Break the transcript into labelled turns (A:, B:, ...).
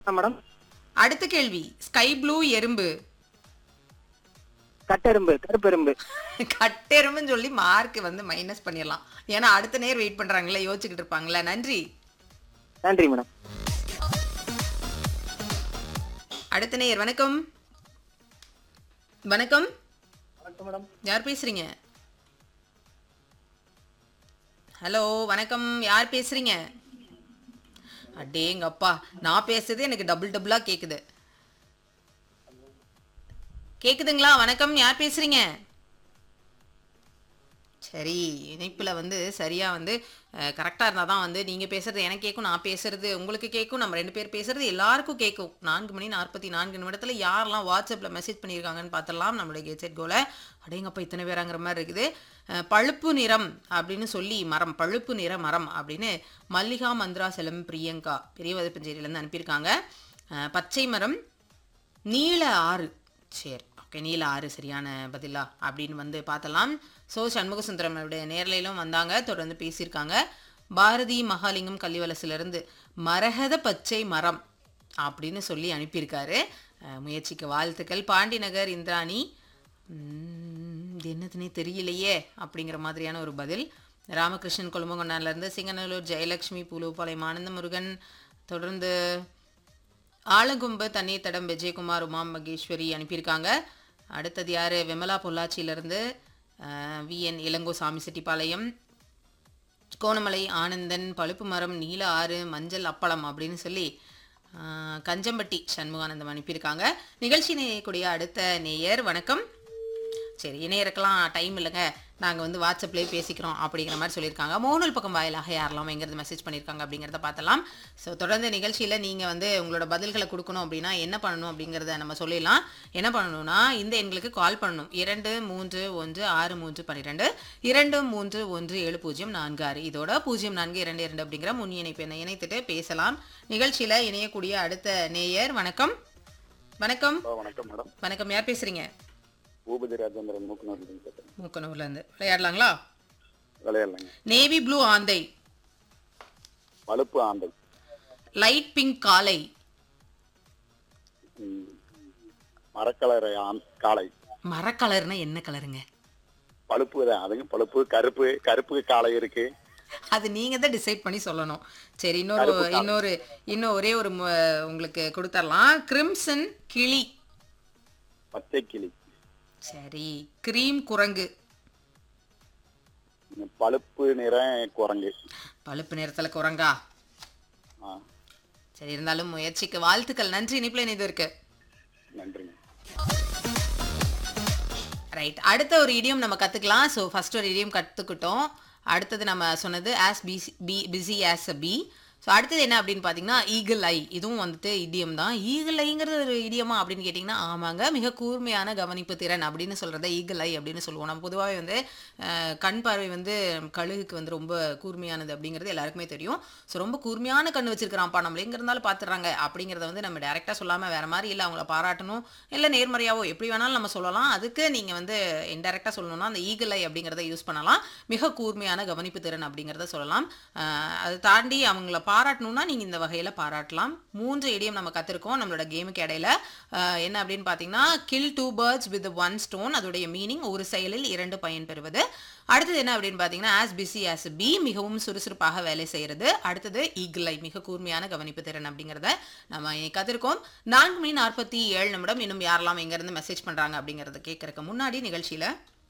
A: ஆ, madam
B: அடுத்த கேள்வி sky blue எறும்பு
A: கட்டெரும்பு கருப்பெரும்பு
B: கட்டெரும்புன்னு சொல்லி மார்க் வந்து மைனஸ் பண்ணிடலாம் ஏன்னா அடுத்த நேர் வெயிட் பண்றாங்கல்ல யோசிச்சுக்கிட்டு இருப்பாங்கல்ல நன்றி
A: நன்றி மேடம்
B: அடுத்த நேர் வணக்கம் வணக்கம்
A: வணக்கம் மேடம்
B: யார் பேசுறீங்க ஹலோ வணக்கம் யார் பேசுறீங்க அடேங்கப்பா நான் பேசுறது எனக்கு டபுள் டபுளா கேக்குது கேக்குதுங்களா வணக்கம் யார் பேசுறீங்க சரி இணைப்பில் வந்து சரியாக வந்து கரெக்டாக இருந்தால் தான் வந்து நீங்கள் பேசுறது எனக்கு கேட்கும் நான் பேசுறது உங்களுக்கு கேட்கும் நம்ம ரெண்டு பேர் பேசுறது எல்லாருக்கும் கேட்கும் நான்கு மணி நாற்பத்தி நான்கு நிமிடத்தில் யாரெல்லாம் வாட்ஸ்அப்பில் மெசேஜ் பண்ணியிருக்காங்கன்னு பார்த்துடலாம் நம்மளுடைய கெட்செட் கோல அடேங்கப்பா இத்தனை பேராங்கிற மாதிரி இருக்குது அஹ், பழுப்பு நிறம் அப்படின்னு சொல்லி மரம் பழுப்பு நிற மரம் அப்படின்னு மல்லிகா மந்த்ரா செலம் பிரியங்கா பெரிய வதப்பஞ்சேரியிலேருந்து அனுப்பியிருக்காங்க அஹ், பச்சை மரம் நீல ஆறு சரி ஓகே நீல ஆறு சரியான பதிலா அப்படின்னு வந்து பார்த்தலாம் சோ சண்முக சுந்தரம் அவருடைய நேர்லையிலும் வந்தாங்க தொடர்ந்து பேசியிருக்காங்க பாரதி மகாலிங்கம் கள்ளிவலசிலிருந்து மரகத பச்சை மரம் அப்படின்னு சொல்லி அனுப்பியிருக்காரு அஹ், முயற்சிக்கு வாழ்த்துக்கள் பாண்டிநகர் இந்திராணி உம், இது என்னதுன்னே தெரியலையே அப்படிங்கிற மாதிரியான ஒரு பதில் ராமகிருஷ்ணன் கொழும்பங்கொண்டான்லேருந்து சிங்கநல்லூர் ஜெயலட்சுமி புலுப்பாளையம் ஆனந்த முருகன் தொடர்ந்து ஆலங்கும்பு தண்ணீர் தடம் விஜயகுமார் உமா மகேஸ்வரி அனுப்பியிருக்காங்க அடுத்தது யார் விமலா பொள்ளாச்சியிலேருந்து விஎன் இளங்கோ சாமி செட்டிப்பாளையம் கோணமலை ஆனந்தன் பழுப்பு மரம் நீல ஆறு மஞ்சள் அப்பளம் அப்படின்னு சொல்லி ஆஹ், கஞ்சம்பட்டி சண்முகானந்தம் அனுப்பியிருக்காங்க நிகழ்ச்சி நேயக்கூடிய அடுத்த நேயர் வணக்கம் சரி இணையருக்கெல்லாம் டைம் இல்லைங்க நாங்கள் வந்து வாட்ஸ்அப்லேயே பேசிக்கிறோம் அப்படிங்கிற மாதிரி சொல்லியிருக்காங்க மோனல் பக்கம் வாயிலாக யாரெல்லாம் எங்கிறது மெசேஜ் பண்ணியிருக்காங்க அப்படிங்கிறத பார்த்தலாம் ஸோ தொடர்ந்து நிகழ்ச்சியில் நீங்கள் வந்து உங்களோட பதில்களை கொடுக்கணும் அப்படின்னா என்ன பண்ணணும் அப்படிங்கிறத நம்ம சொல்லிடலாம் என்ன பண்ணணும்னா இந்த எண்களுக்கு கால் பண்ணணும் இரண்டு மூன்று ஒன்று ஆறு மூன்று பன்னிரெண்டு இரண்டு மூன்று ஒன்று ஏழு பூஜ்ஜியம் நான்கு ஆறு இதோட பூஜ்ஜியம் நான்கு இரண்டு இரண்டு அப்படிங்கிற முன் இணைப்பு எண்ணை இணைத்துட்டு பேசலாம் நிகழ்ச்சியில் இணையக்கூடிய அடுத்த நேயர் வணக்கம் வணக்கம்
C: ஹலோ வணக்கம் மேடம்
B: வணக்கம் யார் பேசுகிறீங்க
C: பூபதி ராஜேந்திரன் மூக்கனூர்லேருந்து பேசுகிறேன்
B: மூக்கனூர்லேருந்து விளையாடலாங்களா
C: விளையாடலைங்க
B: நேவி ப்ளூ ஆந்தை
C: பழுப்பு ஆந்தை
B: லைட் பிங்க் காலை
C: ம், மரக்கலரை ஆந் காளை
B: மரக்கலர்னா என்ன கலருங்க
C: பழுப்பு தான் அதுங்க பழுப்பு கருப்பு கருப்புக்கு காளை இருக்கு
B: அது நீங்க தான் டிசைட் பண்ணி சொல்லணும் சரி இன்னொரு இன்னொரு இன்னும் ஒரே ஒரு மு- உங்களுக்கு கொடுத்துடலாம் கிரிம்சன் கிளி
C: பச்சை கிளி
B: சரி கிரீம் குரங்கு
C: ம், பழுப்பு நிற குரங்கு
B: பழுப்பு நிறத்துல குரங்கா
C: ஆ
B: சரி இருந்தாலும் முயற்சிக்கு வாழ்த்துக்கள் நன்றி இனிப்புல இது இருக்கு
C: நன்றிங்க
B: ரைட் அடுத்த ஒரு இடியம் நம்ம கற்றுக்கலாம் ஸோ ஃபர்ஸ்ட் ஒரு இடியம் கற்றுக்கிட்டோம் அடுத்தது நம்ம சொன்னது ஆஸ் பிசி பி busy as a bee so அடுத்தது என்ன அப்படின்னு பார்த்தீங்கன்னா ஈகிள் ஐ இதுவும் வந்துட்டு இடியம் தான் ஈகிள் ஐங்கிறது ஒரு இடியமா அப்படின்னு கேட்டிங்கன்னா ஆமாங்க மிக கூர்மையான கவனிப்பு திறன் அப்படின்னு சொல்கிறத ஈகிள் ஐ அப்படின்னு சொல்லுவோம் நம்ம பொதுவாகவே வந்து அஹ், கண் பார்வை வந்து கழுகுக்கு வந்து ரொம்ப கூர்மையானது அப்படிங்கிறது எல்லாருக்குமே தெரியும் ஸோ ரொம்ப கூர்மையான கண் வச்சிருக்கிறான்ப்பா நம்மள எங்க இருந்தாலும் பார்த்துறாங்க அப்படிங்கிறத வந்து நம்ம டேரெக்டாக சொல்லாமல் வேற மாதிரி இல்லை அவங்கள பாராட்டணும் இல்லை நேர்மறையாவோ எப்படி வேணாலும் நம்ம சொல்லலாம் அதுக்கு நீங்கள் வந்து இன்டெரக்டாக சொல்லணும்னா அந்த ஈகிள் ஐ அப்படிங்கிறத யூஸ் பண்ணலாம் மிக கூர்மையான கவனிப்பு திறன் அப்படிங்கிறத சொல்லலாம் ஆஹ் அதை தாண்டி அவங்கள பாராட்டணும்னா நீங்கள் இந்த வகையில் பாராட்டலாம் மூன்று இடியம் நம்ம கற்றுருக்கோம் நம்மளோட கேமுக்கு இடையில ஆஹ் என்ன அப்படின்னு பார்த்தீங்கன்னா kill two birds with one stone அதோடைய மீனிங் ஒரு செயலில் இரண்டு பயன் பெறுவது அடுத்தது என்ன அப்படின்னு பார்த்தீங்கன்னா ஆஸ் பிஸி ஆஸ் பி மிகவும் சுறுசுறுப்பாக வேலை செய்கிறது அடுத்தது ஈகிளை மிக கூர்மையான கவனிப்பு திறன் அப்படிங்கிறத நம்ம இன்னைக்கு கற்றுருக்கோம் நான்கு மணி நாற்பத்தி ஏழு நிமிடம் இன்னும் யாரெல்லாம் எங்கேருந்து மெசேஜ் பண்ணுறாங்க அப்படிங்கிறத கேட்கறதுக்கு முன்னாடி நிகழ்ச்சியில்